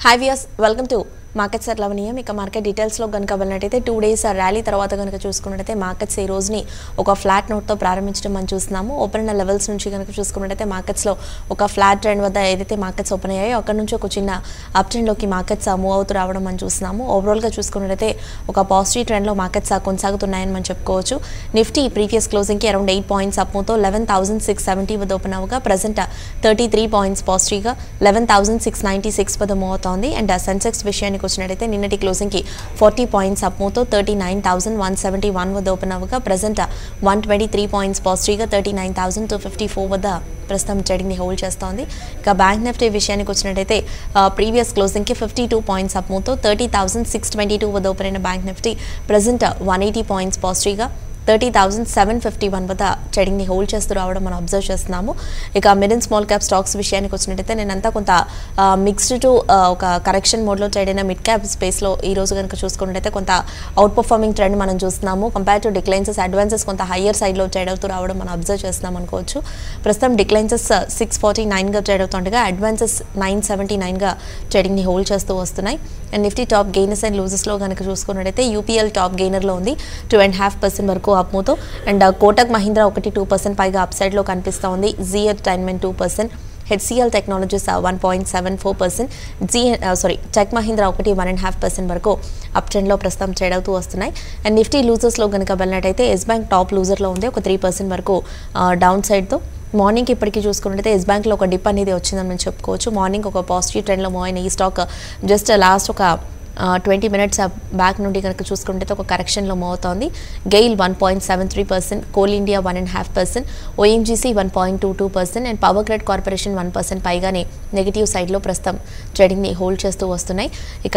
Hi viewers welcome to markets at లవనీయం ఇక market డీటెయిల్స్లో కనుక వెళ్ళినట్టయితే టూ డేస్ ర్యాలీ తర్వాత కనుక చూసుకున్నట్టయితే మార్కెట్స్ ఈ రోజుని ఒక ఫ్లాట్ నోట్తో ప్రారంభించడం మనం చూస్తున్నాము ఓపెన్ అయిన లెవెల్స్ నుంచి కనుక చూసుకున్నట్టయితే మార్కెట్స్లో ఒక ఫ్లాట్ ట్రెండ్ వద్ద ఏదైతే మార్కెట్స్ ఓపెన్ అయ్యాయో అక్కడ నుంచి ఒక చిన్న అప్ ట్రెండ్లోకి మార్కెట్స్ మూవ్ అవుతూ రావడం మనం చూస్తున్నాము ఓవరాల్గా చూసుకున్నట్టయితే ఒక పాజిటివ్ ట్రెండ్లో మార్కెట్స్ కొనసాగుతున్నాయని మనం చెప్పుకోవచ్చు నిఫ్టీ ప్రీవియస్ క్లోజింగ్కి అరౌండ్ ఎయిట్ పాయింట్స్ అప్తో లెవెన్ థౌసండ్ సిక్స్ సెవెంటీ వద్ద ఓపెన్ అవగా ప్రజెంట్ థర్టీ త్రీ పాయింట్స్ పాజిటివ్గా eleven thousand six ninety six వద్ద మూవ్ అవుతోంది అండ్ సెన్సెక్స్ విషయానికి వచ్చినట్టయితే నిన్నటి క్లోజింగ్కి ఫార్టీ పాయింట్స్ అప్మూతో thirty nine thousand one seventy one వద్ద ఓపెన్ అవ్వగా present one twenty three points పాజిటివ్గా thirty nine thousand two fifty four వద్ద ప్రస్తుతం ట్రేడింగ్ని హోల్డ్ చేస్తోంది ఇక బ్యాంక్ నిఫ్టీ విషయానికి వచ్చినట్టయితే ప్రీవియస్ క్లోజింగ్కి ఫిఫ్టీ టూ పాయింట్స్ అప్మూతో thirty thousand six twenty two వద్ద ఓపెన్ అయిన bank Nifty present one eighty points పాజిటివ్గా thirty thousand seven fifty one వద్ద ట్రేడింగ్ని హోల్డ్ చేస్తూ రావడం మనం అబ్జర్వ్ చేస్తున్నాము ఇక mid and small cap stocks విషయానికి వచ్చినట్టయితే నేనంతా కొంత మిక్స్డ్ టు ఒక కరెక్షన్ మోడ్లో ట్రేడ్ అయిన మిడ్ క్యాప్ స్పేస్లో ఈ రోజు కనుక చూసుకున్నట్టయితే కొంత అవుట్ పర్ఫార్మింగ్ ట్రెండ్ మనం చూస్తున్నాము కంపేర్ టు డిక్లైన్సెస్ అడ్వాన్సెస్ కొంత హయ్యర్ సైడ్లో ట్రేడ్ అవుతూ రావడం మనం అబ్జర్వ్ చేస్తున్నాం అనుకోవచ్చు ప్రస్తుతం డిక్లైన్సెస్ సిక్స్ ఫార్టీ నైన్గా ట్రేడ్ అవుతుండగా అడ్వాన్సెస్ నైన్ సెవెంటీ నైన్గా ట్రేడింగ్ని హోల్డ్ చేస్తూ వస్తున్నాయి and Nifty top gainers and లూజెస్లో కనుక చూసుకున్నట్టయితే యూపీఎల్ టాప్ గెయినర్లో ఉంది టూ అండ్ హాఫ్ పర్సెంట్ వరకు అప్మూతో అండ్ కోటక్ మహీంద్రా ఒకటి టూ పర్సెంట్ పైగా అప్ సైడ్లో కనిపిస్తూ ఉంది Zee entertainment two percent HCL technologies one point seven four percent Zee sorry tech Mahindra ఒకటి వన్ అండ్ హాఫ్ పర్సెంట్ వరకు అప్ ట్రెండ్లో ప్రస్తుతం ట్రేడ్ అవుతూ వస్తున్నాయి అండ్ నిఫ్టీ లూజర్స్లో కనుక వెళ్ళినట్టయితే ఎస్ బ్యాంక్ టాప్ లూజర్లో ఉంది ఒక త్రీ పర్సెంట్ వరకు డౌన్ సైడ్తో మార్నింగ్ ఇప్పటికీ చూసుకున్నట్టయితే ఎస్ బ్యాంక్లో ఒక డిప్ అనేది వచ్చిందని మనం చెప్పుకోవచ్చు మార్నింగ్ ఒక పాజిటివ్ ట్రెండ్లో మూవ్ అయిన ఈ స్టాక్ జస్ట్ లాస్ట్ ఒక ట్వంటీ మినిట్స్ బ్యాక్ నుండి కనుక చూసుకుంటే ఒక కరెక్షన్లో మూవ్ అవుతోంది GAIL one point seven three percent Coal India one and half percent ONGC one point two two percent and Power Grid Corporation one percent పైగానే negative సైడ్లో ప్రస్తుతం ట్రేడింగ్ని హోల్డ్ చేస్తూ వస్తున్నాయి ఇక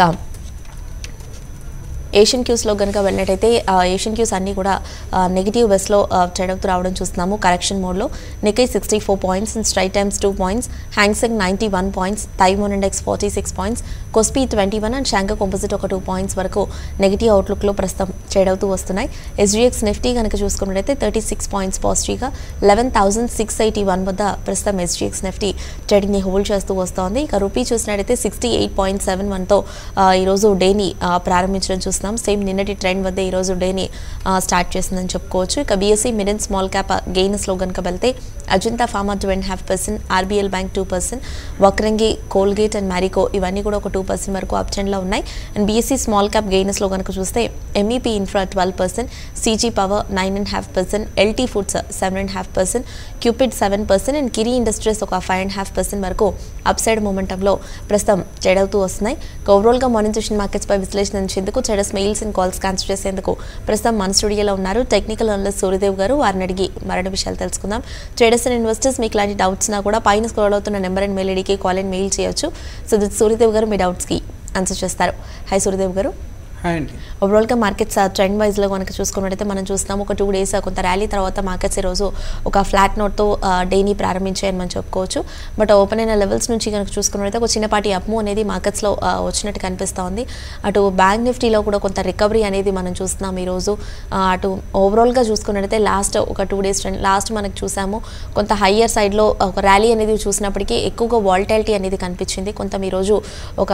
ఏషియన్ క్యూస్లో కనుక వెళ్ళినట్టయితే ఏషియన్ క్యూస్ అన్నీ కూడా నెగిటివ్ బెస్లో ట్రేడ్ అవుతూ రావడం చూస్తున్నాము కరెక్షన్ మోడ్లో Nikkei sixty four points and Straits Times two points Hang Seng ninety one points Taiwan index forty six points Kospi twenty one and Shanghai composite ఒక టూ పాయింట్స్ వరకు negative అవుట్లుక్లో ప్రస్తుతం ట్రేడ్ అవుతూ వస్తున్నాయి ఎస్జీఎక్స్ నిఫ్టీ కనుక చూసుకున్నట్టయితే thirty six points పాజిటివ్గా eleven thousand six eighty one వద్ద ప్రస్తుతం ఎస్జీఎక్స్ నిఫ్టీ ట్రేడింగ్ని హోల్డ్ చేస్తూ వస్తోంది ఇక రూపీ చూసినట్టయితే సిక్స్టీ ఎయిట్ పాయింట్ సెవెన్ వన్తో ఈరోజు డేని ప్రారంభించడం చూస్తున్నాం సేమ్ నిన్నటి ట్రెండ్ వద్ద ఈరోజు డేని స్టార్ట్ చేసిందని చెప్పుకోవచ్చు ఇక BSE mid and small cap గెయిన్స్లో కనుక వెళ్తే Ajanta pharma two and half percent RBL bank two percent Vakrangee Colgate and Marico ఇవన్నీ కూడా ఒక టూ పర్సెంట్ వరకు అప్ ట్రెండ్లో ఉన్నాయి అండ్ బీఎస్సీ స్మాల్ క్యాప్ గెయిన్స్లో కనుక చూస్తే MEP infra twelve percent CG power nine and half percent LT foods seven and half percent Cupid seven percent and Kiri industries ఒక ఫైవ్ అండ్ హాఫ్ పర్సెంట్ వరకు up upside మూమెంటంలో ప్రస్తుతం trade అవుతూ వస్తున్నాయి ఓవరాల్గా మానిటేషన్ మార్కెట్స్పై విశ్లేషించేందుకు చెడస్ మెయిల్స్ అండ్ కాల్స్ క్యాన్సిల్ చేసేందుకు ప్రస్తుతం మన స్టూడియోలో ఉన్నారు టెక్నికల్ అనలిస్ట్ సూర్యదేవ్ గారు వారిని అడిగి మరిన్ని విషయాలు తెలుసుకుందాం ట్రేడర్స్ అండ్ ఇన్వెస్టర్స్ మీకు ఇలాంటి డౌట్స్ నా కూడా పైన స్క్రోల్ అవుతున్న నెంబర్ అండ్ మెయిల్ ఐడికి కాల్ అండ్ మెయిల్ చేయొచ్చు సో సూర్యదేవ్ గారు మీ డౌట్స్కి ఆన్సర్ చేస్తారు హాయ్ సూర్యదేవ్ గారు హాయ్ అండి ఓవరాల్గా మార్కెట్స్ ట్రెండ్ వైజ్లో కనుక చూసుకున్నట్టయితే మనం చూస్తున్నాం ఒక టూ డేస్ కొంత ర్యాలీ తర్వాత మార్కెట్స్ ఈరోజు ఒక ఫ్లాట్ నోట్తో డేని ప్రారంభించాయని మనం చెప్పుకోవచ్చు బట్ ఓపెన్ అయిన లెవెల్స్ నుంచి కనుక చూసుకున్నట్టయితే ఒక చిన్నపాటి అప్ము అనేది మార్కెట్స్లో వచ్చినట్టు కనిపిస్తూ ఉంది అటు బ్యాంక్ నిఫ్టీలో కూడా కొంత రికవరీ అనేది మనం చూస్తున్నాం ఈరోజు అటు ఓవరాల్గా చూసుకున్నట్టయితే లాస్ట్ ఒక టూ డేస్ ట్రెండ్ లాస్ట్ మనకు చూసాము కొంత హయ్యర్ సైడ్లో ఒక ర్యాలీ అనేది చూసినప్పటికీ ఎక్కువగా వాల్టాలిటీ అనేది కనిపించింది కొంత ఈరోజు ఒక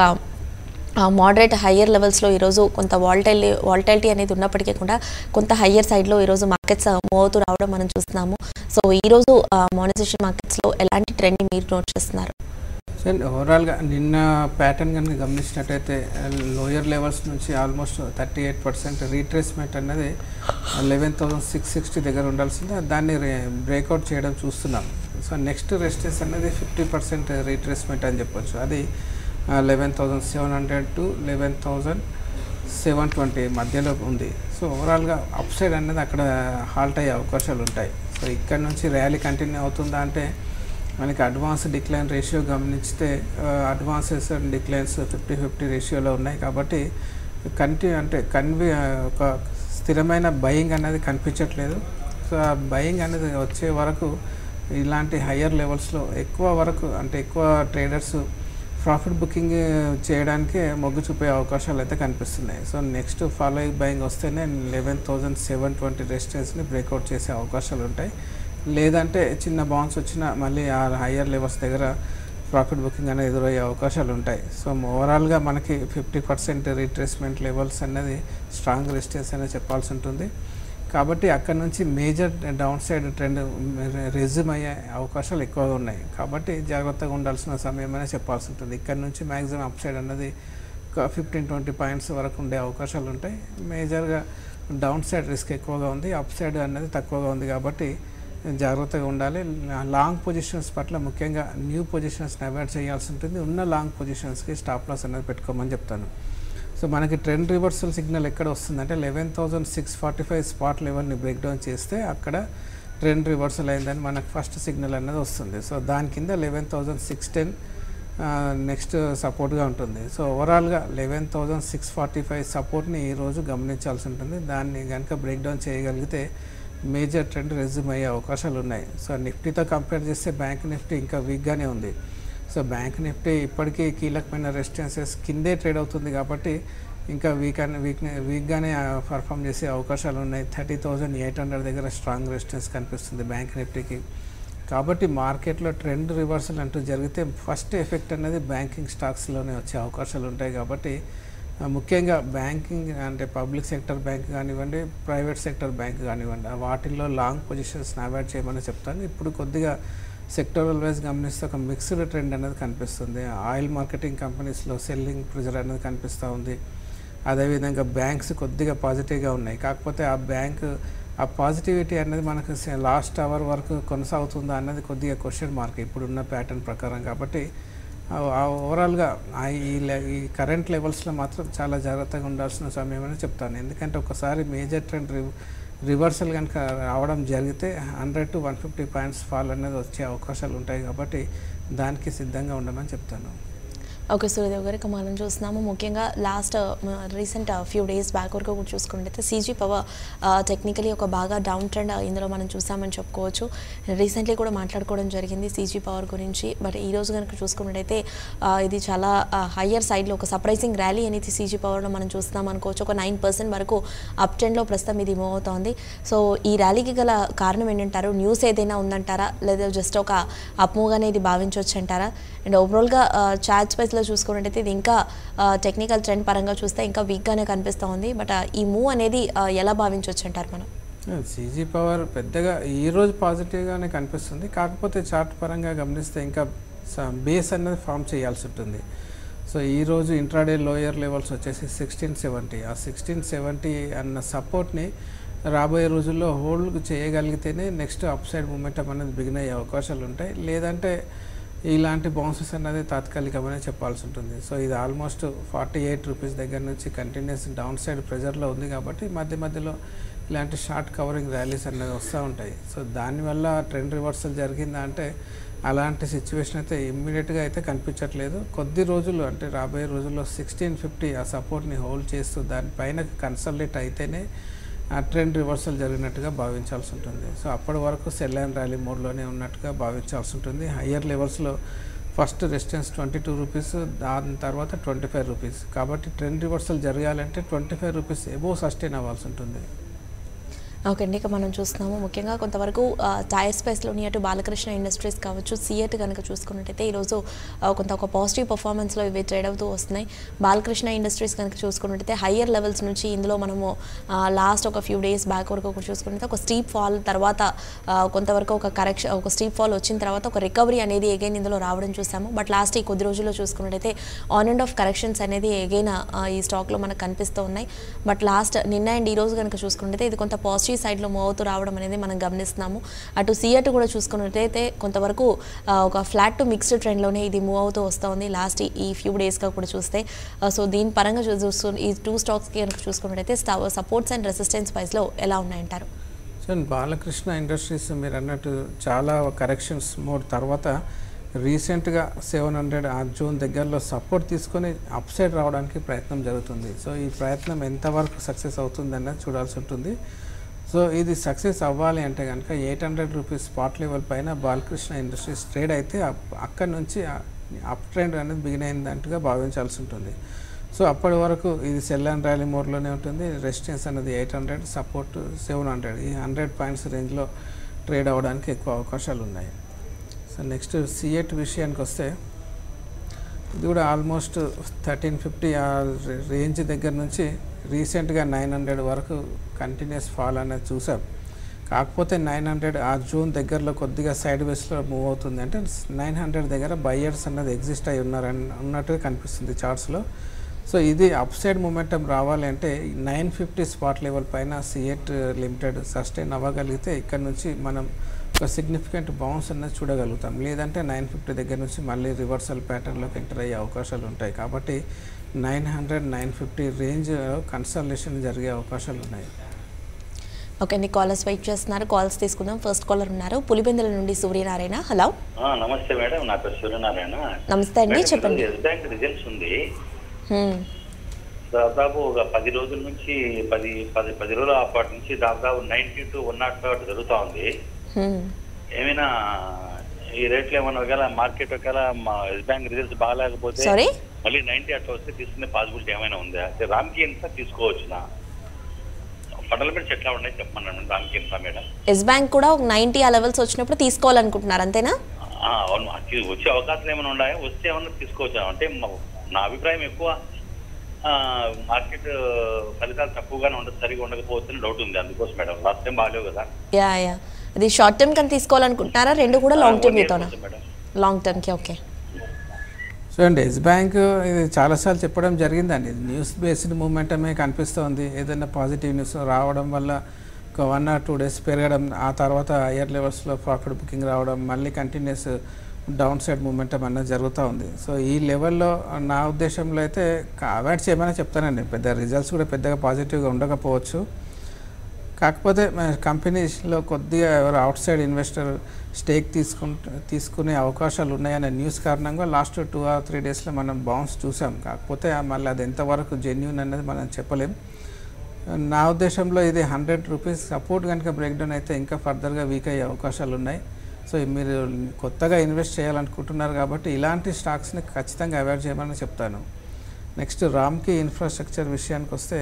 మోడరేట్ హయ్యర్ లెవెల్స్లో ఈరోజు కొంత వాల్టైల్ వాల్టాలిటీ అనేది ఉన్నప్పటికీ కూడా కొంత హయ్యర్ సైడ్లో ఈరోజు మార్కెట్స్ మూవ్ అవుతూ రావడం మనం చూస్తున్నాము సో ఈరోజు మానిటైజేషన్ మార్కెట్స్లో ఎలాంటి ట్రెండ్ మీరు నోట్ చేస్తున్నారు సార్ ఓవరాల్గా నిన్న ప్యాటర్న్ కనుక గమనించినట్టయితే లోయర్ లెవెల్స్ నుంచి almost thirty eight percent retracement అనేది లెవెన్ థౌసండ్ సిక్స్ సిక్స్టీ దగ్గర ఉండాల్సిందే దాన్ని బ్రేక్అవుట్ చేయడం చూస్తున్నాం సో నెక్స్ట్ రెస్టెస్ అనేది ఫిఫ్టీ పర్సెంట్ రీట్రేస్మెంట్ అని చెప్పొచ్చు అది eleven thousand seven hundred to eleven thousand seven twenty మధ్యలో ఉంది సో ఓవరాల్గా అప్ సైడ్ అనేది అక్కడ హాల్ట్ అయ్యే అవకాశాలు ఉంటాయి సో ఇక్కడ నుంచి ర్యాలీ కంటిన్యూ అవుతుందా అంటే మనకి అడ్వాన్స్ డిక్లైన్ రేషియో గమనిస్తే advances and declines fifty fifty రేషియోలో ఉన్నాయి కాబట్టి కంటిన్యూ అంటే కన్వి ఒక స్థిరమైన బయింగ్ అనేది కనిపించట్లేదు సో ఆ బయింగ్ అనేది వచ్చే వరకు ఇలాంటి హయ్యర్ లెవెల్స్లో ఎక్కువ వరకు అంటే ఎక్కువ ట్రేడర్స్ ప్రాఫిట్ బుకింగ్ చేయడానికి మొగ్గు చూపే అవకాశాలు అయితే కనిపిస్తున్నాయి సో నెక్స్ట్ ఫాలో బయింగ్ వస్తేనే లెవెన్ థౌజండ్ సెవెన్ ట్వంటీ రెసిస్టెన్స్ని బ్రేక్అవుట్ చేసే అవకాశాలు ఉంటాయి లేదంటే చిన్న బౌన్స్ వచ్చినా మళ్ళీ ఆ హయ్యర్ లెవెల్స్ దగ్గర ప్రాఫిట్ బుకింగ్ అనేది ఎదురయ్యే అవకాశాలు ఉంటాయి సో ఓవరాల్గా మనకి ఫిఫ్టీ పర్సెంట్ రీట్రేస్మెంట్ లెవెల్స్ అనేది స్ట్రాంగ్ రెసిస్టెన్స్ అనేది చెప్పాల్సి ఉంటుంది కాబట్టి అక్కడ నుంచి major downside trend resume అయ్యే అవకాశాలు ఎక్కువగా ఉన్నాయి కాబట్టి జాగ్రత్తగా ఉండాల్సిన సమయం అనే చెప్పాల్సి ఉంటుంది ఇక్కడ నుంచి మ్యాక్సిమం అప్ సైడ్ అన్నది ఒక ఫిఫ్టీన్ ట్వంటీ పాయింట్స్ వరకు ఉండే అవకాశాలు ఉంటాయి మేజర్గా డౌన్ సైడ్ రిస్క్ ఎక్కువగా ఉంది అప్ సైడ్ అనేది తక్కువగా ఉంది కాబట్టి జాగ్రత్తగా ఉండాలి లాంగ్ పొజిషన్స్ పట్ల ముఖ్యంగా న్యూ పొజిషన్స్ని అవాయిడ్ చేయాల్సి ఉంటుంది ఉన్న లాంగ్ పొజిషన్స్కి స్టాప్ లాస్ అనేది పెట్టుకోమని చెప్తాను సో మనకి ట్రెండ్ రివర్సల్ సిగ్నల్ ఎక్కడ వస్తుందంటే eleven thousand six forty five spot లెవెల్ని బ్రేక్ డౌన్ చేస్తే అక్కడ ట్రెండ్ రివర్సల్ అయిందని మనకు ఫస్ట్ సిగ్నల్ అనేది వస్తుంది సో దాని కింద eleven thousand six ten next సపోర్ట్గా ఉంటుంది సో ఓవరాల్గా eleven thousand six forty five సపోర్ట్ని ఈరోజు గమనించాల్సి ఉంటుంది దాన్ని కనుక బ్రేక్ డౌన్ చేయగలిగితే మేజర్ ట్రెండ్ రెజ్యూమ్ అయ్యే అవకాశాలు ఉన్నాయి సో నిఫ్టీతో కంపేర్ చేస్తే బ్యాంక్ నిఫ్టీ ఇంకా వీక్గానే ఉంది సో బ్యాంక్ నిఫ్టీ ఇప్పటికీ కీలకమైన రెసిస్టెన్సెస్ కిందే ట్రేడ్ అవుతుంది కాబట్టి ఇంకా వీక్ అని వీక్ వీక్గానే పర్ఫామ్ చేసే అవకాశాలు ఉన్నాయి థర్టీ థౌజండ్ ఎయిట్ హండ్రెడ్ దగ్గర స్ట్రాంగ్ రెసిస్టెన్స్ కనిపిస్తుంది బ్యాంక్ నిఫ్టీకి కాబట్టి మార్కెట్లో ట్రెండ్ రివర్సల్ అంటూ జరిగితే ఫస్ట్ ఎఫెక్ట్ అనేది బ్యాంకింగ్ స్టాక్స్లోనే వచ్చే అవకాశాలు ఉంటాయి కాబట్టి ఆ, ముఖ్యంగా బ్యాంకింగ్ అంటే పబ్లిక్ సెక్టర్ బ్యాంక్ కానివ్వండి ప్రైవేట్ సెక్టర్ బ్యాంక్ కానివ్వండి ఆ వాటిల్లో లాంగ్ పొజిషన్స్ని అవాయిడ్ చేయమని చెప్తాను ఇప్పుడు కొద్దిగా సెక్టరల్ వైజ్ గమనిస్తే ఒక మిక్స్డ్ ట్రెండ్ అనేది కనిపిస్తుంది ఆయిల్ మార్కెటింగ్ కంపెనీస్లో సెల్లింగ్ ప్రెజర్ అనేది కనిపిస్తూ ఉంది అదేవిధంగా బ్యాంక్స్ కొద్దిగా పాజిటివ్గా ఉన్నాయి కాకపోతే ఆ బ్యాంక్ ఆ పాజిటివిటీ అనేది మనకు లాస్ట్ అవర్ వరకు కొనసాగుతుందా అన్నది కొద్దిగా క్వశ్చన్ మార్క్ ఇప్పుడున్న ప్యాటర్న్ ప్రకారం కాబట్టి ఓవరాల్గా ఈ లె- ఈ కరెంట్ లెవెల్స్లో మాత్రం చాలా జాగ్రత్తగా ఉండాల్సిన సమయం అని చెప్తాను ఎందుకంటే ఒకసారి మేజర్ ట్రెండ్ రి రివర్సల్ కనుక రావడం జరిగితే hundred to one fifty points fall అనేది వచ్చే అవకాశాలు ఉంటాయి కాబట్టి దానికి సిద్ధంగా ఉండమని చెప్తాను ఓకే సూర్యదేవ్ గారు ఇక మనం చూస్తున్నాము ముఖ్యంగా last recent few days back వరకు కూడా చూసుకుంటే సీజీ పవర్ టెక్నికలీ ఒక బాగా డౌన్ ట్రెండ్ ఇందులో మనం చూసామని చెప్పుకోవచ్చు రీసెంట్లీ కూడా మాట్లాడుకోవడం జరిగింది సీజీ పవర్ గురించి బట్ ఈ రోజు కనుక చూసుకున్నట్టయితే ఆ, ఇది చాలా హయ్యర్ సైడ్లో ఒక సర్ప్రైజింగ్ ర్యాలీ అనేది సీజీ పవర్లో మనం చూస్తున్నాం అనుకోవచ్చు ఒక నైన్ పర్సెంట్ వరకు అప్ ట్రెండ్లో ప్రస్తుతం ఇది మూవ్ అవుతోంది సో ఈ ర్యాలీకి గల కారణం ఏంటంటారు న్యూస్ ఏదైనా ఉందంటారా లేదా జస్ట్ ఒక అప్ మూవ్గానే ఇది భావించవచ్చు అంటారా అండ్ ఓవరాల్గా చార్ట్ స్పైస్లో చూసుకున్నట్టయితే ఇది ఇంకా టెక్నికల్ ట్రెండ్ పరంగా చూస్తే ఇంకా వీక్గానే కనిపిస్తూ ఉంది బట్ ఈ మూవ్ అనేది ఆ, ఎలా భావించవచ్చు అంటారు మనం సీజీ పవర్ పెద్దగా ఈ రోజు పాజిటివ్గానే కనిపిస్తుంది కాకపోతే చార్ట్ పరంగా గమనిస్తే ఇంకా బేస్ అనేది ఫామ్ చేయాల్సి ఉంటుంది సో ఈరోజు ఇంట్రాడే లోయర్ లెవెల్స్ వచ్చేసి సిక్స్టీన్ సెవెంటీ ఆ సిక్స్టీన్ సెవెంటీ అన్న సపోర్ట్ని రాబోయే రోజుల్లో హోల్డ్ చేయగలిగితేనే నెక్స్ట్ అప్ సైడ్ మూమెంటం అనేది బిగిన్ అయ్యే అవకాశాలు ఉంటాయి లేదంటే ఇలాంటి బౌన్సెస్ అనేది తాత్కాలికమనే చెప్పాల్సి ఉంటుంది సో ఇది ఆల్మోస్ట్ ఫార్టీ ఎయిట్ రూపీస్ దగ్గర నుంచి కంటిన్యూస్ డౌన్ సైడ్ ప్రెజర్లో ఉంది కాబట్టి మధ్య మధ్యలో ఇలాంటి షార్ట్ కవరింగ్ ర్యాలీస్ అనేది వస్తూ ఉంటాయి సో దానివల్ల ట్రెండ్ రివర్సల్ జరిగిందా అంటే అలాంటి సిచ్యువేషన్ అయితే ఇమ్మీడియట్గా అయితే కనిపించట్లేదు కొద్ది రోజులు అంటే రాబోయే రోజుల్లో సిక్స్టీన్ ఫిఫ్టీ ఆ సపోర్ట్ని హోల్డ్ చేస్తూ దానిపైన కన్సల్టేట్ అయితేనే ఆ ట్రెండ్ రివర్సల్ జరిగినట్టుగా భావించాల్సి ఉంటుంది సో అప్పటి వరకు సెల్ అండ్ ర్యాలీ మోడ్లోనే ఉన్నట్టుగా భావించాల్సి ఉంటుంది హయ్యర్ లెవెల్స్లో first resistance twenty two rupees దాని తర్వాత ట్వంటీ ఫైవ్ రూపీస్ కాబట్టి ట్రెండ్ రివర్సల్ జరగాలంటే twenty five rupees above sustain అవ్వాల్సి ఉంటుంది ఓకే అండి ఇక మనం చూస్తున్నాము ముఖ్యంగా కొంతవరకు ఆ, టైర్ స్పేస్లోని అటు బాలకృష్ణ ఇండస్ట్రీస్ కావచ్చు సిఎట్ కనుక చూసుకున్నట్టయితే ఈరోజు ఆ, కొంత ఒక పాజిటివ్ పర్ఫార్మెన్స్లో ఇవి ట్రేడ్ అవుతూ వస్తున్నాయి బాలకృష్ణ ఇండస్ట్రీస్ కనుక చూసుకున్నట్టయితే హయ్యర్ లెవెల్స్ నుంచి ఇందులో మనము లాస్ట్ ఒక ఫ్యూ డేస్ బ్యాక్ వరకు ఒక చూసుకున్నట్టు ఒక స్టీప్ ఫాల్ తర్వాత ఆ, కొంతవరకు ఒక కరెక్షన్ ఒక స్టీప్ ఫాల్ వచ్చిన తర్వాత ఒక రికవరీ అనేది ఎగైన్ ఇందులో రావడం చూసాము బట్ లాస్ట్ ఈ కొద్ది రోజుల్లో చూసుకున్నట్టయితే ఆన్ అండ్ ఆఫ్ కరెక్షన్స్ అనేది ఎగైన్ ఈ స్టాక్లో మనకు కనిపిస్తూ ఉన్నాయి బట్ లాస్ట్ నిన్న అండ్ ఈ రోజు కనుక చూసుకున్నట్టయితే ఇది కొంత పాజిటివ్ సైడ్లో మూవ్ అవుతూ రావడం అనేది మనం గమనిస్తున్నాము అటు సిఎట్ కూడా చూసుకున్నట్టయితే కొంతవరకు ఆ, ఒక ఫ్లాట్ టు మిక్స్డ్ ట్రెండ్లోనే ఇది మూవ్ అవుతూ వస్తూ ఉంది లాస్ట్ ఈ ఫ్యూ డేస్గా కూడా చూస్తే సో దీని పరంగా చూ- చూస్తూ ఈ టూ స్టాక్స్కి కనుక చూసుకున్నట్టయితే సపోర్ట్స్ అండ్ రెసిస్టెన్స్ వైజ్లో ఎలా ఉన్నాయంటారు సో బాలకృష్ణ ఇండస్ట్రీస్ మీరు అన్నట్టు చాలా కరెక్షన్స్ మోడ్ తర్వాత రీసెంట్గా సెవెన్ హండ్రెడ్ ఆ జోన్ దగ్గరలో సపోర్ట్ తీసుకొని అప్ సైడ్ రావడానికి ప్రయత్నం జరుగుతుంది సో ఈ ప్రయత్నం ఎంతవరకు సక్సెస్ అవుతుంది అన్నది చూడాల్సి ఉంటుంది సో ఇది సక్సెస్ అవ్వాలి అంటే కనుక eight hundred rupees spot level పైన బాలకృష్ణ ఇండస్ట్రీస్ ట్రేడ్ అయితే అప్- అక్కడి నుంచి అప్ ట్రెండ్ అనేది బిగిన్ అయిందంటుగా భావించాల్సి ఉంటుంది సో అప్పటి వరకు ఇది సెల్ అండ్ ర్యాలీ మోడ్లోనే ఉంటుంది రెసిస్టెన్స్ అనేది eight hundred support seven hundred ఈ హండ్రెడ్ పాయింట్స్ రేంజ్లో ట్రేడ్ అవ్వడానికి ఎక్కువ అవకాశాలు ఉన్నాయి సో నెక్స్ట్ సిఎట్ విషయానికి వస్తే ఇది కూడా ఆల్మోస్ట్ థర్టీన్ ఫిఫ్టీ ఆ రేంజ్ దగ్గర నుంచి రీసెంట్గా నైన్ హండ్రెడ్ వరకు కంటిన్యూస్ ఫాల్ అనేది చూసాం కాకపోతే నైన్ హండ్రెడ్ ఆ జూన్ దగ్గరలో కొద్దిగా సైడ్ వేస్లో మూవ్ అవుతుంది అంటే నైన్ హండ్రెడ్ దగ్గర బయ్యర్స్ అన్నది ఎగ్జిస్ట్ అయి ఉన్నారని ఉన్నట్టుగా కనిపిస్తుంది చార్ట్స్లో సో ఇది అప్ సైడ్ మూమెంటం రావాలి అంటే నైన్ ఫిఫ్టీ స్పాట్ లెవెల్ పైన సిఎట్ లిమిటెడ్ సస్టైన్ అవ్వగలిగితే ఇక్కడ నుంచి మనం ఒక సిగ్నిఫికెంట్ బౌన్స్ అనేది చూడగలుగుతాం లేదంటే నైన్ ఫిఫ్టీ దగ్గర నుంచి మళ్ళీ రివర్సల్ ప్యాటర్న్లోకి ఎంటర్ అయ్యే అవకాశాలు ఉంటాయి కాబట్టి nine hundred nine fifty range consultation జరిగే అవకాశాలు ఉన్నాయి ఓకే అండి కాలర్స్ వెయిట్ చేస్తున్నారు కాల్స్ తీసుకుందాం ఫస్ట్ కాలర్ ఉన్నారు పులిబెందుల నుండి సూర్యనారాయణ హలో ఆ, నమస్తే మేడం నా పేరు సూర్యనారాయణ నమస్తే అండి మేడం, చెప్పండి ఈరోజు ఎస్ బ్యాంక్ రిజల్ట్స్ ఉంది హ్మ్. దాదాపు ఒక పది రోజుల నుంచి పది పది పది రోజుల అప్పటి నుంచి దాదాపు ninety to one naught five జరుగుతూ ఉంది హ్మ్. ఏమైనా ఈ రేట్లు ఏమైనా ఒకవేళ మార్కెట్ ఒకవేళ మా ఎస్ బ్యాంక్ రిజల్ట్స్ బాగాలేకపోతే సారీ మళ్ళీ నైన్టీ అట్లా వస్తే తీసుకునే పాసిబిలిటీ ఏమైనా ఉందా అంటే రామ్కి ఎంత తీసుకోవచ్చునా ఫండమెంట్స్ ఎట్లా ఉన్నాయి చెప్పమన్నాను రామ్కి ఎంత మేడం ఎస్ బ్యాంక్ కూడా ఒక నైంటీ ఆ లెవెల్స్ వచ్చినప్పుడు తీసుకోవాలనుకుంటున్నారు అంతేనా ఆ, అవును అది వచ్చే అవకాశాలు ఏమైనా ఉన్నాయా వస్తే ఏమన్నా తీసుకోవచ్చా అంటే మ- నా అభిప్రాయం ఎక్కువ ఆ, మార్కెట్ ఫలితాలు తక్కువగానే ఉండదు సరిగా ఉండకపోవచ్చు అని డౌట్ ఉంది అందుకోసం మేడం లాస్ట్ టైం బాగాలేవు కదా యా యా అది షార్ట్ టర్మ్ కానీ తీసుకోవాలనుకుంటున్నారా రెండు కూడా లాంగ్ టర్మ్ One year మీతోనా కోసం మేడం లాంగ్ టర్మ్కి ఓకే సో అండి ఎస్ బ్యాంక్ ఇది చాలాసార్లు చెప్పడం జరిగిందండి ఇది న్యూస్ బేస్డ్ మూమెంటమే కనిపిస్తోంది ఏదైనా పాజిటివ్ న్యూస్ రావడం వల్ల ఒక వన్ ఆర్ టూ డేస్ పెరగడం ఆ తర్వాత హయ్యర్ లెవెల్స్లో ప్రాఫిట్ బుకింగ్ రావడం మళ్ళీ కంటిన్యూస్ డౌన్ సైడ్ మూమెంటం అన్నది జరుగుతూ ఉంది సో ఈ లెవెల్లో నా ఉద్దేశంలో అయితే అవాయిడ్ చేయమని చెప్తానండి పెద్ద రిజల్ట్స్ కూడా పెద్దగా పాజిటివ్గా ఉండకపోవచ్చు కాకపోతే మన కంపెనీస్లో కొద్దిగా ఎవరు అవుట్ సైడ్ ఇన్వెస్టర్ స్టేక్ తీసుకుంట తీసుకునే అవకాశాలు ఉన్నాయనే న్యూస్ కారణంగా లాస్ట్ టూ ఆర్ త్రీ డేస్లో మనం బౌన్స్ చూసాం కాకపోతే ఆ మళ్ళీ అది ఎంతవరకు జెన్యున్ అనేది మనం చెప్పలేం నా ఉద్దేశంలో ఇది హండ్రెడ్ రూపీస్ సపోర్ట్ కనుక బ్రేక్ డౌన్ అయితే ఇంకా ఫర్దర్గా వీక్ అయ్యే అవకాశాలు ఉన్నాయి సో మీరు కొత్తగా ఇన్వెస్ట్ చేయాలనుకుంటున్నారు కాబట్టి ఇలాంటి స్టాక్స్ని ఖచ్చితంగా అవాయిడ్ చేయమని చెప్తాను నెక్స్ట్ రామ్కి ఇన్ఫ్రాస్ట్రక్చర్ విషయానికి వస్తే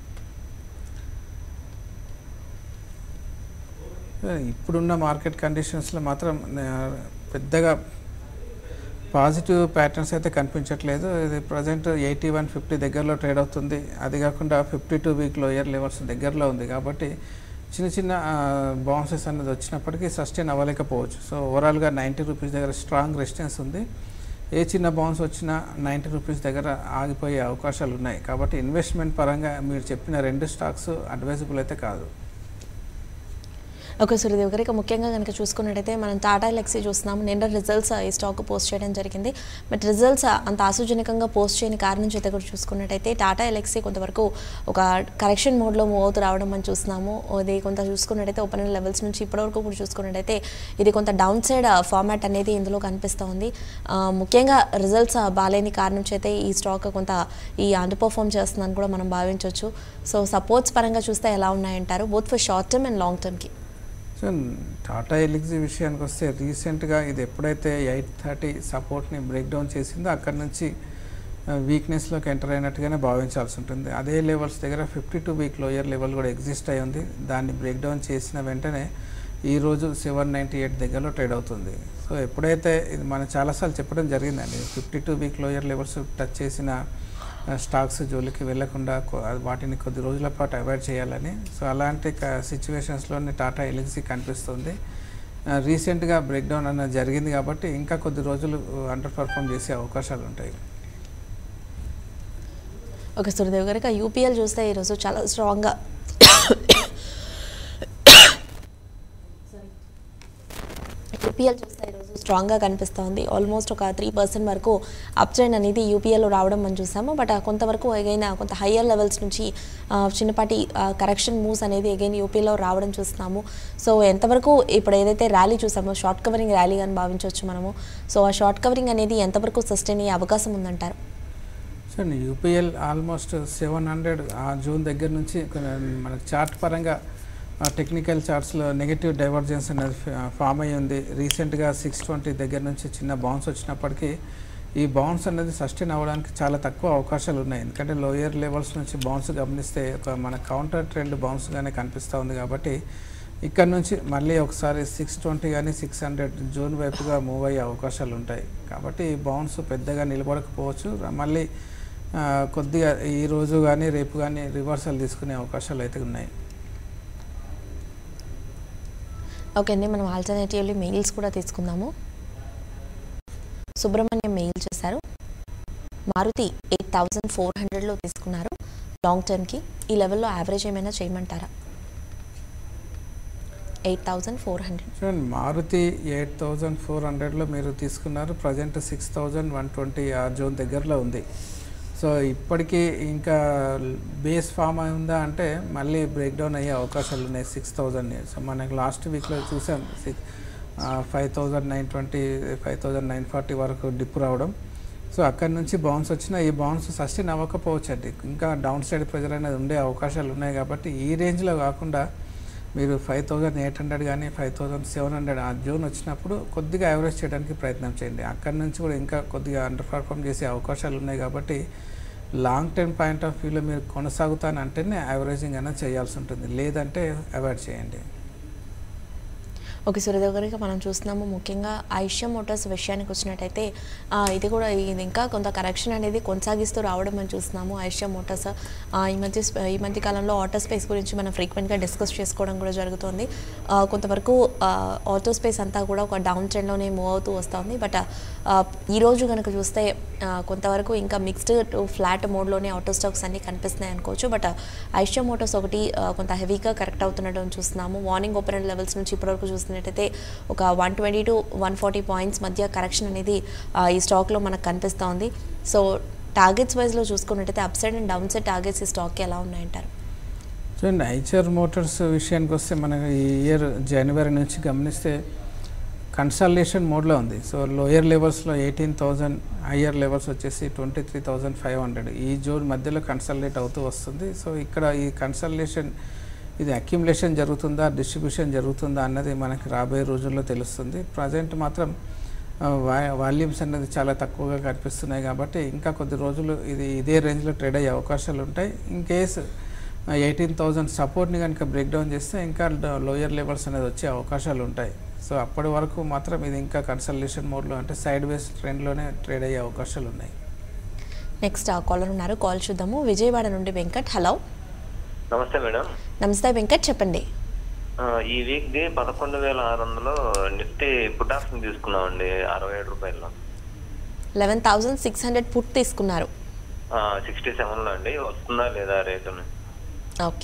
ఇప్పుడున్న మార్కెట్ కండిషన్స్లో మాత్రం ఆ, పెద్దగా పాజిటివ్ ప్యాటర్న్స్ అయితే కనిపించట్లేదు ఇది ప్రజెంట్ ఎయిటీ వన్ ఫిఫ్టీ దగ్గరలో ట్రేడ్ అవుతుంది అది కాకుండా fifty two week lower levels దగ్గరలో ఉంది కాబట్టి చిన్న చిన్న బౌన్సెస్ అనేది వచ్చినప్పటికీ సస్టైన్ అవ్వలేకపోవచ్చు సో ఓవరాల్గా నైంటీ రూపీస్ దగ్గర స్ట్రాంగ్ రెసిస్టెన్స్ ఉంది ఏ చిన్న బౌన్స్ వచ్చినా నైంటీ రూపీస్ దగ్గర ఆగిపోయే అవకాశాలు ఉన్నాయి కాబట్టి ఇన్వెస్ట్మెంట్ పరంగా మీరు చెప్పిన రెండు స్టాక్స్ అడ్వైజబుల్ అయితే కాదు ఓకే సూర్యదేవ్ గారు ఇక ముఖ్యంగా కనుక చూసుకున్నట్టయితే మనం టాటా ఎలక్సీ చూస్తున్నాము నిన్న రిజల్ట్స్ ఈ స్టాక్ పోస్ట్ చేయడం జరిగింది బట్ రిజల్ట్స్ అంత ఆశోజనకంగా పోస్ట్ చేయని కారణం చేత కూడా చూసుకున్నట్టయితే టాటా ఎలక్సీ కొంతవరకు ఒక కరెక్షన్ మోడ్లో మూవ్ అవుతూ రావడం మనం చూస్తున్నాము ఇది కొంత చూసుకున్నట్టయితే ఓపెన్ లెవెల్స్ నుంచి ఇప్పటివరకు కూడా చూసుకున్నట్టయితే ఇది కొంత డౌన్ సైడ్ ఫార్మాట్ అనేది ఇందులో కనిపిస్తూ ఉంది ఆ, ముఖ్యంగా రిజల్ట్స్ బాగాలేని కారణం చేత ఈ స్టాక్ కొంత ఈ అండర్ పర్ఫామ్ చేస్తుందని కూడా మనం భావించవచ్చు సో సపోర్ట్స్ పరంగా చూస్తే ఎలా ఉన్నాయంటారు both for short term and long టర్మ్కి సో టాటా ఎలిక్సీ విషయానికి వస్తే రీసెంట్గా ఇది ఎప్పుడైతే ఎయిట్ థర్టీ సపోర్ట్ని బ్రేక్ డౌన్ చేసిందో అక్కడ నుంచి వీక్నెస్లోకి ఎంటర్ అయినట్టుగానే భావించాల్సి ఉంటుంది అదే లెవెల్స్ దగ్గర fifty two week lower level కూడా ఎగ్జిస్ట్ అయి ఉంది దాన్ని బ్రేక్ డౌన్ చేసిన వెంటనే ఈరోజు సెవెన్ నైంటీ ఎయిట్ దగ్గరలో ట్రేడ్ అవుతుంది సో ఎప్పుడైతే ఇది మనం చాలాసార్లు చెప్పడం జరిగిందండి fifty two week lower levels touch చేసిన స్టాక్స్ జోలికి వెళ్లకుండా కొ- అది వాటిని కొద్ది రోజుల పాటు అవాయిడ్ చేయాలని సో అలాంటి సిచ్యువేషన్స్లోనే టాటా ఎలిక్సీ కనిపిస్తుంది రీసెంట్గా బ్రేక్ డౌన్ అన్నది జరిగింది కాబట్టి ఇంకా కొద్ది రోజులు అండర్ పర్ఫామ్ చేసే అవకాశాలు ఉంటాయి ఓకే సూర్యదేవ్ గారు ఇక యూపీఎల్ చూస్తే ఈరోజు చాలా స్ట్రాంగ్గా యూపీఎల్ చూస్తే ఈరోజు స్ట్రాంగ్గా కనిపిస్తోంది ఆల్మోస్ట్ ఒక త్రీ పర్సెంట్ వరకు అప్ ట్రెండ్ అనేది యూపీఎల్లో రావడం మనం చూసాము బట్ కొంతవరకు ఎగైన్ కొంత హయ్యర్ లెవెల్స్ నుంచి ఆ, చిన్నపాటి కరెక్షన్ మూవ్స్ అనేది ఎగైన్ యూపీలో రావడం చూస్తున్నాము సో ఎంతవరకు ఇప్పుడు ఏదైతే ర్యాలీ చూసామో షార్ట్ కవరింగ్ ర్యాలీ అని భావించవచ్చు మనము సో ఆ షార్ట్ కవరింగ్ అనేది ఎంతవరకు సస్టైన్ అయ్యే అవకాశం ఉందంటారు so UPL almost seven hundred ఆ జూన్ దగ్గర నుంచి కొన్ని మనకు చార్ట్ పరంగా టెక్నికల్ చార్ట్స్లో నెగిటివ్ డైవర్జెన్స్ అనేది ఫామ్ అయ్యి ఉంది రీసెంట్గా సిక్స్ ట్వంటీ దగ్గర నుంచి చిన్న బౌన్స్ వచ్చినప్పటికీ ఈ బౌన్స్ అనేది సస్టైన్ అవ్వడానికి చాలా తక్కువ అవకాశాలు ఉన్నాయి ఎందుకంటే లోయర్ లెవెల్స్ నుంచి బౌన్స్ గమనిస్తే ఒక మన కౌంటర్ ట్రెండ్ బౌన్స్గానే కనిపిస్తూ ఉంది కాబట్టి ఇక్కడ నుంచి మళ్ళీ ఒకసారి సిక్స్ ట్వంటీ కానీ సిక్స్ హండ్రెడ్ జోన్ వైపుగా మూవ్ అయ్యే అవకాశాలు ఉంటాయి కాబట్టి బౌన్స్ పెద్దగా నిలబడకపోవచ్చు ర- మళ్ళీ ఆ, కొద్దిగా ఈ రోజు కానీ రేపు కానీ రివర్సల్ తీసుకునే అవకాశాలు అయితే ఉన్నాయి ఓకే అండి మనం ఆల్టర్నేటివ్లీ మెయిల్స్ కూడా తీసుకుందాము సుబ్రహ్మణ్యం మెయిల్ చేశారు మారుతి ఎయిట్ థౌజండ్ ఫోర్ హండ్రెడ్లో తీసుకున్నారు లాంగ్ టర్మ్కి ఈ లెవెల్లో యావరేజ్ ఏమైనా చేయమంటారా ఎయిట్ థౌజండ్ ఫోర్ హండ్రెడ్ చూడండి మారుతి ఎయిట్ థౌజండ్ ఫోర్ హండ్రెడ్లో మీరు తీసుకున్నారు present six thousand one twenty ఆ జోన్ దగ్గరలో ఉంది సో ఇప్పటికీ ఇంకా బేస్ ఫామ్ ఉందా అంటే మళ్ళీ బ్రేక్ డౌన్ అయ్యే అవకాశాలు ఉన్నాయి సిక్స్ థౌజండ్ సో మనకి లాస్ట్ వీక్లో చూసాం six five thousand nine twenty five thousand nine forty వరకు డిప్ రావడం సో అక్కడి నుంచి బౌన్స్ వచ్చినా ఈ బౌన్స్ సస్టైన్ అవ్వకపోవచ్చు అండి ఇంకా డౌన్ సైడ్ ప్రెజర్ అనేది ఉండే అవకాశాలు ఉన్నాయి కాబట్టి ఈ రేంజ్లో కాకుండా మీరు ఫైవ్ థౌజండ్ ఎయిట్ హండ్రెడ్ కానీ ఫైవ్ థౌజండ్ సెవెన్ హండ్రెడ్ ఆ జోన్ వచ్చినప్పుడు కొద్దిగా యావరేజ్ చేయడానికి ప్రయత్నం చేయండి అక్కడి నుంచి కూడా ఇంకా కొద్దిగా అండర్ పర్ఫామ్ చేసే అవకాశాలు ఉన్నాయి కాబట్టి లాంగ్ టర్మ్ పాయింట్ ఆఫ్ వ్యూలో మీరు కొనసాగుతాను అంటేనే యావరేజింగ్ అనేది చేయాల్సి ఉంటుంది లేదంటే అవాయిడ్ చేయండి ఓకే సూర్యదేవ్ గారికి మనం చూస్తున్నాము ముఖ్యంగా ఐషియా మోటార్స్ విషయానికి వచ్చినట్టయితే ఆ, ఇది కూడా ఇది ఇంకా కొంత కరెక్షన్ అనేది కొనసాగిస్తూ రావడం మనం చూస్తున్నాము ఐషియా మోటార్స్ ఆ, ఈ మధ్య స్ప- ఈ మధ్య కాలంలో ఆటో స్పేస్ గురించి మనం ఫ్రీక్వెంట్గా డిస్కస్ చేసుకోవడం కూడా జరుగుతుంది ఆ, కొంతవరకు ఆ, ఆటో స్పేస్ అంతా కూడా ఒక డౌన్ ట్రెండ్లోనే మూవ్ అవుతూ వస్తుంది బట్ ఆ, ఈ రోజు కనుక చూస్తే ఆ, కొంతవరకు ఇంకా మిక్స్డ్ టు ఫ్లాట్ మోడ్లోనే ఆటో స్టాక్స్ అన్ని కనిపిస్తున్నాయి అనుకోవచ్చు బట్ ఐషియా మోటార్స్ ఒకటి ఆ, కొంత హెవీగా కరెక్ట్ అవుతుండడం చూస్తున్నాము మార్నింగ్ ఓపెన్ లెవెల్స్ నుంచి ఇప్పటివరకు చూస్తున్నట్టయితే ఒక one twenty to one forty points మధ్య కరెక్షన్ అనేది ఆ, ఈ స్టాక్లో మనకు కనిపిస్తోంది సో టార్గెట్స్ వైజ్లో చూసుకున్నట్టయితే upside and downside targets ఈ స్టాక్కి ఎలా ఉన్నాయంటారు చూడండి ఐచర్ మోటార్స్ విషయానికి వస్తే మనకి ఈ ఇయర్ జనవరి నుంచి గమనిస్తే కన్సల్టేషన్ మోడ్లో ఉంది సో లోయర్ లెవెల్స్లో ఎయిటీన్ థౌజండ్ హయ్యర్ లెవెల్స్ వచ్చేసి twenty three thousand five hundred ఈ జోన్ మధ్యలో కన్సల్టేట్ అవుతూ వస్తుంది సో ఇక్కడ ఈ కన్సల్టేషన్ ఇది అక్యుములేషన్ జరుగుతుందా డిస్ట్రిబ్యూషన్ జరుగుతుందా అన్నది మనకి రాబోయే రోజుల్లో తెలుస్తుంది ప్రజెంట్ మాత్రం వాల్యూమ్స్ అనేది చాలా తక్కువగా కనిపిస్తున్నాయి కాబట్టి ఇంకా కొద్ది రోజులు ఇది ఇదే రేంజ్లో ట్రేడ్ అయ్యే అవకాశాలు ఉంటాయి ఇన్ కేస్ ఎయిటీన్ థౌజండ్ సపోర్ట్ని కనుక బ్రేక్ డౌన్ చేస్తే ఇంకా లోయర్ లెవెల్స్ అనేది వచ్చే అవకాశాలు ఉంటాయి సో అప్పటి వరకు మాత్రం ఇది ఇంకా కన్సల్టేషన్ మోడ్లో అంటే సైడ్ వేస్ ట్రెండ్లోనే ట్రేడ్ అయ్యే అవకాశాలు ఉన్నాయి నెక్స్ట్ ఆ కాలర్ ఉన్నారు కాల్ చూద్దాము విజయవాడ నుండి వెంకట్ హలో నమస్తే మేడం నమస్తే వెంకట్ చెప్పండి ఆ, ఈ వీక్ ది పదకొండు వేల ఆరు వందలు నిఫ్టీ పుట్ ఆప్షన్ తీసుకున్నామండి అరవై ఏడు రూపాయల్లో eleven thousand six hundred put తీసుకున్నారు సిక్స్టీ సెవెన్లో అండి వస్తుందా లేదా రేటు ఓకే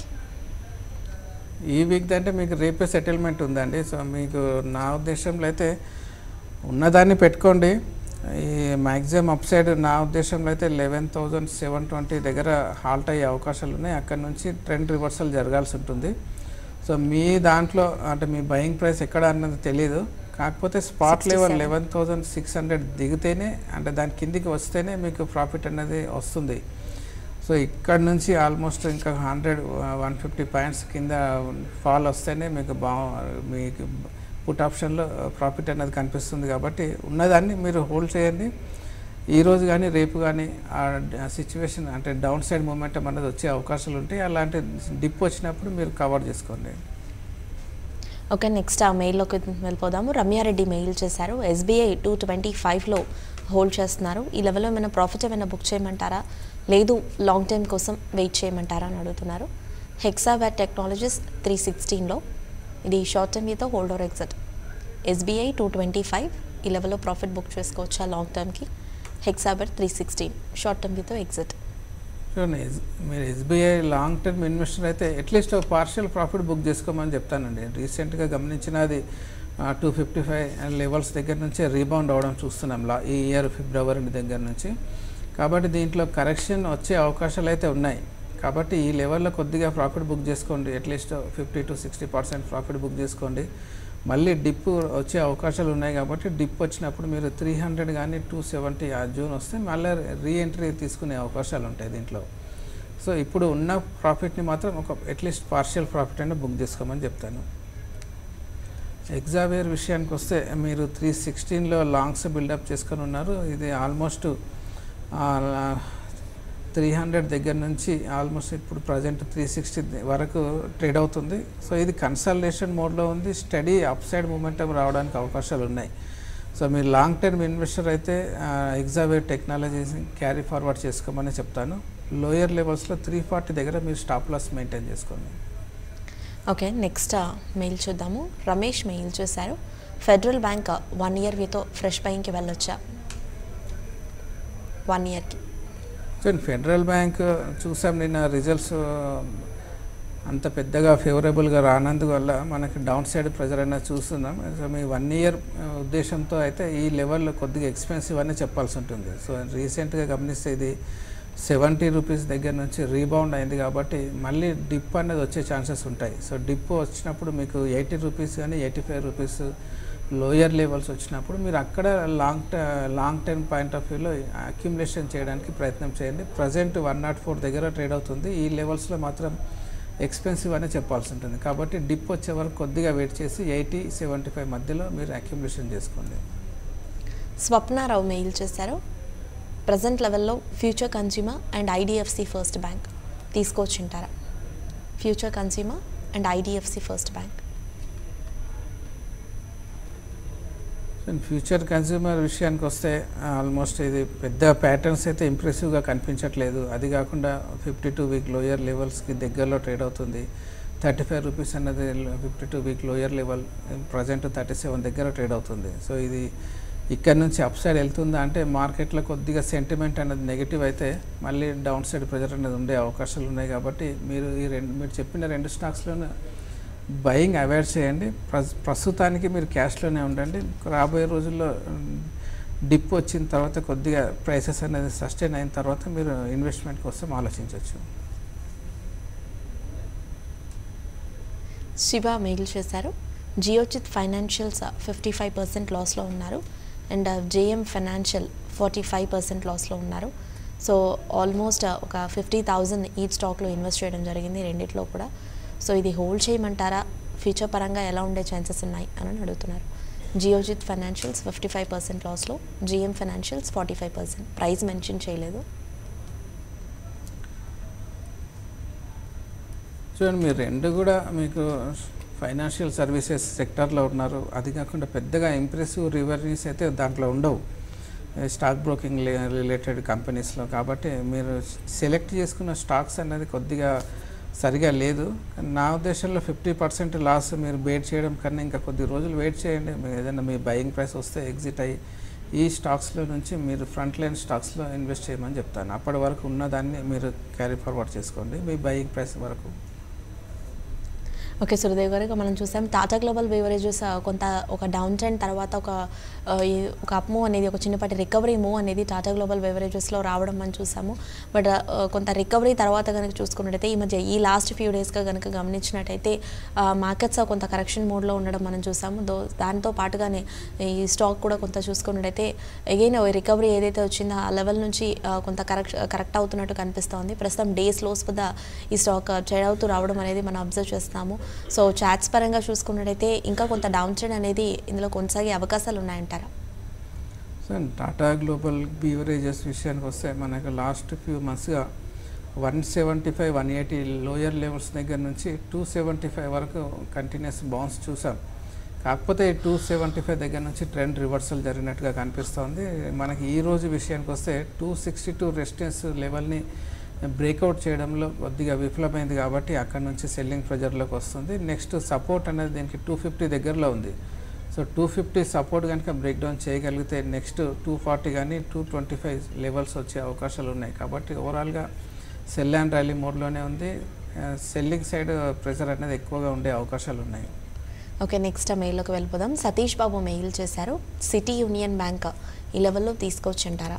ఈ వీక్ అంటే మీకు రేపే సెటిల్మెంట్ ఉందండి సో మీకు నా ఉద్దేశంలో అయితే ఉన్నదాన్ని పెట్టుకోండి ఈ మ్యాక్సిమం అప్ సైడ్ నా ఉద్దేశంలో అయితే లెవెన్ థౌజండ్ సెవెన్ ట్వంటీ దగ్గర హాల్ట్ అయ్యే అవకాశాలు ఉన్నాయి అక్కడ నుంచి ట్రెండ్ రివర్సల్ జరగాల్సి ఉంటుంది సో మీ దాంట్లో అంటే మీ బయింగ్ ప్రైస్ ఎక్కడ అన్నది తెలియదు కాకపోతే spot level 67. Eleven thousand six hundred దిగితేనే అంటే దాని కిందికి వస్తేనే మీకు ప్రాఫిట్ అనేది వస్తుంది సో ఇక్కడ నుంచి ఆల్మోస్ట్ ఇంకా హండ్రెడ్ వన్ ఫిఫ్టీ పాయింట్స్ కింద ఫాల్ వస్తేనే మీకు బా మీకు పుట్ ఆప్షన్లో ప్రాఫిట్ అనేది కనిపిస్తుంది కాబట్టి ఉన్నదాన్ని మీరు హోల్డ్ చేయండి ఈ రోజు కానీ రేపు కానీ ఆ సిచ్యువేషన్ అంటే డౌన్ సైడ్ మూమెంటం అనేది వచ్చే అవకాశాలు ఉంటాయి అలాంటి డిప్ వచ్చినప్పుడు మీరు కవర్ చేసుకోండి ఓకే నెక్స్ట్ ఆ మెయిల్లోకి వెళ్ళిపోదాము రమ్యారెడ్డి మెయిల్ చేశారు ఎస్బీఐ టూ ట్వంటీ ఫైవ్లో హోల్డ్ చేస్తున్నారు ఈ లెవెల్లో ఏమైనా ప్రాఫిట్ ఏమైనా బుక్ చేయమంటారా లేదు లాంగ్ టైం కోసం వెయిట్ చేయమంటారా అని అడుగుతున్నారు హెక్సావేర్ టెక్నాలజీస్ త్రీ సిక్స్టీన్లో ఇది షార్ట్ టర్మ్ మీద hold or exit SBI two twenty five ఈ లెవెల్లో ప్రాఫిట్ బుక్ చేసుకోవచ్చా లాంగ్ టర్మ్కి Hexaware three sixteen short term with exit చూడండి ఎస్- మీరు ఎస్బీఐ లాంగ్ టర్మ్ ఇన్వెస్టర్ అయితే అట్లీస్ట్ ఒక పార్షియల్ ప్రాఫిట్ బుక్ చేసుకోమని చెప్తానండి రీసెంట్గా గమనించినది టూ ఫిఫ్టీ ఫైవ్ లెవెల్స్ దగ్గర నుంచే రీబౌండ్ అవ్వడం చూస్తున్నాం లా ఈ ఇయర్ ఫిబ్రవరి దగ్గర నుంచి కాబట్టి దీంట్లో కరెక్షన్ వచ్చే అవకాశాలు అయితే ఉన్నాయి కాబట్టి ఈ లెవెల్లో కొద్దిగా ప్రాఫిట్ బుక్ చేసుకోండి at least fifty to sixty percent profit book చేసుకోండి మళ్ళీ డిప్ వచ్చే అవకాశాలు ఉన్నాయి కాబట్టి డిప్ వచ్చినప్పుడు మీరు త్రీ హండ్రెడ్ కానీ టూ సెవెంటీ ఆ జూన్ వస్తే మళ్ళీ రీఎంట్రీ తీసుకునే అవకాశాలు ఉంటాయి దీంట్లో సో ఇప్పుడు ఉన్న ప్రాఫిట్ని మాత్రం ఒక అట్లీస్ట్ పార్షియల్ ప్రాఫిట్ అయినా బుక్ చేసుకోమని చెప్తాను ఎగ్జావేర్ విషయానికి వస్తే మీరు త్రీ సిక్స్టీన్లో లాంగ్స్ బిల్డప్ చేసుకొని ఉన్నారు ఇది ఆల్మోస్ట్ త్రీ హండ్రెడ్ దగ్గర నుంచి ఆల్మోస్ట్ ఇప్పుడు ప్రజెంట్ త్రీ సిక్స్టీ వరకు ట్రేడ్ అవుతుంది సో ఇది కన్సల్టేషన్ మోడ్లో ఉంది స్టడీ అప్ సైడ్ మూమెంటం రావడానికి అవకాశాలు ఉన్నాయి సో మీరు లాంగ్ టర్మ్ ఇన్వెస్టర్ అయితే ఎగ్జావేర్ టెక్నాలజీస్ క్యారీ ఫార్వర్డ్ చేసుకోమని చెప్తాను లోయర్ లెవెల్స్లో త్రీ ఫార్టీ దగ్గర మీరు స్టాప్ లాస్ మెయింటైన్ చేసుకోండి ఓకే నెక్స్ట్ మెయిల్ చూద్దాము రమేష్ మెయిల్ చూశారు ఫెడరల్ బ్యాంక్ వన్ ఇయర్ వితో ఫ్రెష్ బయింగ్కి వెళ్ళొచ్చా వన్ ఇయర్కి సో ఫెడరల్ బ్యాంక్ చూసాం నిన్న రిజల్ట్స్ అంత పెద్దగా ఫేవరబుల్గా రానందువల్ల మనకి డౌన్ సైడ్ ప్రెజర్ అనేది చూస్తున్నాం సో మీ వన్ ఇయర్ ఉద్దేశంతో అయితే ఈ లెవెల్ కొద్దిగా ఎక్స్పెన్సివ్ అని చెప్పాల్సి ఉంటుంది సో రీసెంట్గా గమనిస్తే ఇది సెవెంటీ రూపీస్ దగ్గర నుంచి రీబౌండ్ అయింది కాబట్టి మళ్ళీ డిప్ అనేది వచ్చే ఛాన్సెస్ ఉంటాయి సో డిప్ వచ్చినప్పుడు మీకు ఎయిటీ రూపీస్ కానీ eighty five rupees lower levels వచ్చినప్పుడు మీరు అక్కడ long long term point of వ్యూలో అక్యుములేషన్ చేయడానికి ప్రయత్నం చేయండి ప్రజెంట్ వన్ నాట్ ఫోర్ దగ్గర ట్రేడ్ అవుతుంది ఈ లెవెల్స్లో మాత్రం ఎక్స్పెన్సివ్ అని చెప్పాల్సి ఉంటుంది కాబట్టి డిప్ వచ్చే వరకు కొద్దిగా వెయిట్ చేసి ఎయిటీ సెవెంటీ ఫైవ్ మధ్యలో మీరు అక్యుములేషన్ చేసుకోండి స్వప్నారావు మెయిల్ చేశారు ప్రజెంట్ లెవెల్లో future consumer and IDFC first bank తీసుకొచ్చింటారా future consumer and IDFC first bank future consumer విషయానికి వస్తే ఆల్మోస్ట్ ఇది పెద్ద ప్యాటర్న్స్ అయితే ఇంప్రెసివ్గా కనిపించట్లేదు అది కాకుండా ఫిఫ్టీ టూ వీక్ లోయర్ లెవెల్స్కి దగ్గరలో ట్రేడ్ అవుతుంది థర్టీ ఫైవ్ రూపీస్ అన్నది fifty two week lower level present thirty seven దగ్గర ట్రేడ్ అవుతుంది సో ఇది ఇక్కడ నుంచి అప్ సైడ్ వెళ్తుందా అంటే మార్కెట్లో కొద్దిగా సెంటిమెంట్ అనేది నెగిటివ్ అయితే మళ్ళీ డౌన్ సైడ్ ప్రెజర్ అనేది ఉండే అవకాశాలు ఉన్నాయి కాబట్టి మీరు ఈ రెండు మీరు చెప్పిన రెండు స్టాక్స్లోనే బయింగ్ అవాయిడ్ చేయండి ప్రస్ ప్రస్తుతానికి మీరు క్యాష్లోనే ఉండండి రాబోయే రోజుల్లో డిప్ వచ్చిన తర్వాత కొద్దిగా ప్రైసెస్ అనేది సస్టైన్ అయిన తర్వాత మీరు ఇన్వెస్ట్మెంట్ కోసం ఆలోచించవచ్చు శివ మెయిల్ చేశారు Geojit financials fifty five percent లాస్లో ఉన్నారు and JM financial forty five percent లాస్లో ఉన్నారు సో ఆల్మోస్ట్ ఒక ఫిఫ్టీ థౌజండ్ ఈ స్టాక్లో ఇన్వెస్ట్ చేయడం జరిగింది రెండిట్లో కూడా సో ఇది హోల్డ్ చేయమంటారా ఫ్యూచర్ పరంగా ఎలా ఉండే ఛాన్సెస్ ఉన్నాయి అని అడుగుతున్నారు Geojit financials fifty five percent లాస్లో JM financials forty five percent price mention చేయలేదు చూడండి మీరు రెండు కూడా మీకు ఫైనాన్షియల్ సర్వీసెస్ సెక్టార్లో ఉన్నారు అది కాకుండా పెద్దగా ఇంప్రెసివ్ రివెన్యూస్ అయితే దాంట్లో ఉండవు స్టాక్ బ్రోకింగ్ రిలేటెడ్ కంపెనీస్లో కాబట్టి మీరు సెలెక్ట్ చేసుకున్న స్టాక్స్ అనేది కొద్దిగా సరిగా లేదు నా ఉద్దేశంలో ఫిఫ్టీ పర్సెంట్ లాస్ మీరు బేట్ చేయడం కన్నా ఇంకా కొద్ది రోజులు వెయిట్ చేయండి మీరు ఏదైనా మీ బయింగ్ ప్రైస్ వస్తే ఎగ్జిట్ అయ్యి ఈ స్టాక్స్లో నుంచి మీరు ఫ్రంట్ లైన్ స్టాక్స్లో ఇన్వెస్ట్ చేయమని చెప్తాను అప్పటి వరకు ఉన్నదాన్ని మీరు క్యారీ ఫార్వర్డ్ చేసుకోండి మీ బయింగ్ ప్రైస్ వరకు ఓకే సురదేవ్ గారు ఇక మనం చూసాం టాటా గ్లోబల్ బేవరేజెస్ కొంత ఒక డౌన్ ట్రెండ్ తర్వాత ఒక ఆ, ఈ ఒక అప్ మూవ్ అనేది ఒక చిన్నపాటి రికవరీ మూవ్ అనేది టాటా గ్లోబల్ బేవరేజెస్లో రావడం మనం చూసాము బట్ ఆ, కొంత రికవరీ తర్వాత కనుక చూసుకున్నట్టయితే ఈ మధ్య ఈ లాస్ట్ ఫ్యూ డేస్గా కనుక గమనించినట్టయితే మార్కెట్స్ కొంత కరెక్షన్ మోడ్లో ఉండడం మనం చూసాము దో దాంతో పాటుగానే ఈ స్టాక్ కూడా కొంత చూసుకున్నట్టయితే అగైన్ రికవరీ ఏదైతే వచ్చిందో ఆ లెవెల్ నుంచి ఆ, కొంత కరెక్ట్ కరెక్ట్ అవుతున్నట్టు కనిపిస్తోంది ప్రస్తుతం డేస్ లోస్ వద్ద ఈ స్టాక్ ట్రేడ్ అవుతూ రావడం అనేది మనం అబ్జర్వ్ చేస్తున్నాము సో చాట్స్ పరంగా చూసుకున్నట్టయితే ఇంకా కొంత డౌన్ ట్రెండ్ అనేది ఇందులో కొనసాగే అవకాశాలు ఉన్నాయంటారా సో టాటా గ్లోబల్ బీవరేజెస్ విషయానికి వస్తే మనకు లాస్ట్ ఫ్యూ మంత్స్గా one seventy five one eighty lower levels దగ్గర నుంచి టూ సెవెంటీ ఫైవ్ వరకు కంటిన్యూస్ బౌన్స్ చూసాం కాకపోతే టూ సెవెంటీ ఫైవ్ దగ్గర నుంచి ట్రెండ్ రివర్సల్ జరిగినట్టుగా కనిపిస్తోంది మనకి ఈ రోజు విషయానికి వస్తే టూ సిక్స్టీ టూ రెసిస్టెన్స్ లెవెల్ని బ్రేక్అవుట్ చేయడంలో కొద్దిగా విఫలమైంది కాబట్టి అక్కడ నుంచి సెల్లింగ్ ప్రెజర్లోకి వస్తుంది నెక్స్ట్ సపోర్ట్ అనేది దీనికి టూ ఫిఫ్టీ దగ్గరలో ఉంది సో టూ ఫిఫ్టీ సపోర్ట్ కనుక బ్రేక్ డౌన్ చేయగలిగితే నెక్స్ట్ టూ ఫార్టీ కానీ టూ ట్వంటీ ఫైవ్ లెవెల్స్ వచ్చే అవకాశాలు ఉన్నాయి కాబట్టి ఓవరాల్గా సెల్ అండ్ ర్యాలీ మోడ్లోనే ఉంది సెల్లింగ్ సైడ్ ప్రెషర్ అనేది ఎక్కువగా ఉండే అవకాశాలు ఉన్నాయి ఓకే నెక్స్ట్ మెయిల్లోకి వెళ్ళిపోదాం సతీష్ బాబు మెయిల్ చేశారు సిటీ యూనియన్ బ్యాంక్ ఈ లెవెల్లో తీసుకోవచ్చు అంటారా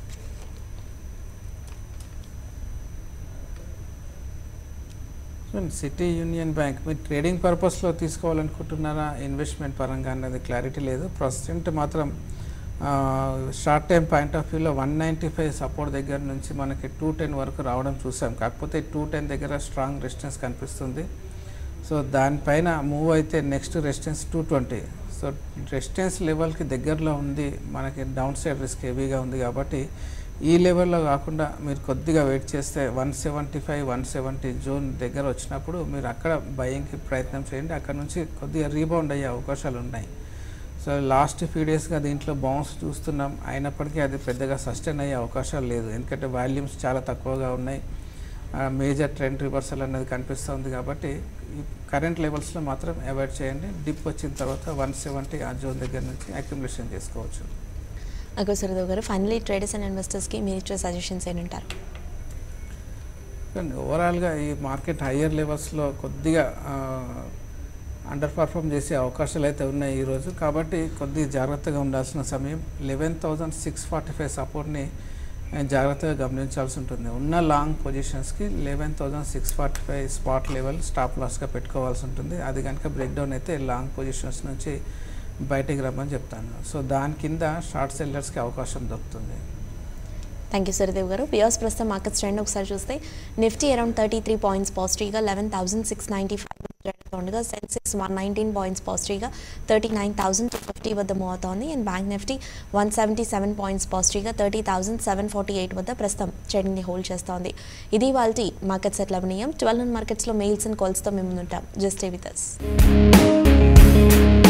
సిటీ యూనియన్ బ్యాంక్ మీరు ట్రేడింగ్ పర్పస్లో తీసుకోవాలనుకుంటున్నారా ఇన్వెస్ట్మెంట్ పరంగా అన్నది క్లారిటీ లేదు ప్రజెంట్ మాత్రం షార్ట్ టైం పాయింట్ ఆఫ్ వ్యూలో వన్ నైంటీ ఫైవ్ సపోర్ట్ దగ్గర నుంచి మనకి టూ టెన్ వరకు రావడం చూసాం కాకపోతే టూ టెన్ దగ్గర స్ట్రాంగ్ రెసిస్టెన్స్ కనిపిస్తుంది సో దానిపైన మూవ్ అయితే next resistance two twenty so resistance లెవెల్కి దగ్గరలో ఉంది మనకి డౌన్ సైడ్ రిస్క్ హెవీగా ఉంది కాబట్టి ఈ లెవెల్లో కాకుండా మీరు కొద్దిగా వెయిట్ చేస్తే one seventy five one seventy zone దగ్గర వచ్చినప్పుడు మీరు అక్కడ బయింగ్కి ప్రయత్నం చేయండి అక్కడ నుంచి కొద్దిగా రీబౌండ్ అయ్యే అవకాశాలు ఉన్నాయి సో లాస్ట్ ఫ్యూ డేస్గా దీంట్లో బౌన్స్ చూస్తున్నాం అయినప్పటికీ అది పెద్దగా సస్టైన్ అయ్యే అవకాశాలు లేదు ఎందుకంటే వాల్యూమ్స్ చాలా తక్కువగా ఉన్నాయి మేజర్ ట్రెండ్ రివర్సల్ అనేది కనిపిస్తుంది కాబట్టి కరెంట్ లెవెల్స్లో మాత్రం అవాయిడ్ చేయండి డిప్ వచ్చిన తర్వాత వన్ సెవెంటీ ఆ జోన్ దగ్గర నుంచి అక్యుములేషన్ చేసుకోవచ్చు అగో సరదేవ్ గారు ఫైనలీ ట్రేడర్స్ అండ్ ఇన్వెస్టర్స్కి మీరు ఇచ్చే సజెషన్స్ ఏంటంటారు కానీ ఓవరాల్గా ఈ మార్కెట్ హయ్యర్ లెవెల్స్లో కొద్దిగా అండర్ పర్ఫామ్ చేసే అవకాశాలు అయితే ఉన్నాయి ఈరోజు కాబట్టి కొద్దిగా జాగ్రత్తగా ఉండాల్సిన సమయం eleven thousand six forty five సపోర్ట్ని జాగ్రత్తగా గమనించాల్సి ఉంటుంది ఉన్న లాంగ్ పొజిషన్స్కి eleven thousand six forty five spot level stop లాస్గా పెట్టుకోవాల్సి ఉంటుంది అది కనుక బ్రేక్ డౌన్ అయితే లాంగ్ పొజిషన్స్ నుంచి బయటికి రమ్మని చెప్తాను సో దాని కింద షార్ట్ సెల్లర్స్కి అవకాశం దొరుకుతుంది థ్యాంక్ యూ సరిదేవ్ గారు బియాస్ ప్రస్తుతం మార్కెట్స్ ట్రెండ్ ఒకసారి చూస్తే Nifty around thirty three points పాజిటివ్గా eleven thousand six ninety five ఉండగా సెన్సెక్స్ వన్ నైన్టీన్ పాయింట్స్ పాజిటివ్గా thirty nine thousand two fifty వద్ద మూవ్ అవుతోంది and bank Nifty one seventy seven points పాజిటివ్గా thirty thousand seven forty eight వద్ద ప్రస్తుతం ట్రెండ్ని hold చేస్తోంది ఇది వాళ్ళ మార్కెట్స్ ఎట్లా ఉన్నాయం ట్వెల్వ్ మార్కెట్స్లో మెయిల్స్ అండ్ కాల్స్తో మేము ఉంటాం జస్ట్ విత్ అస్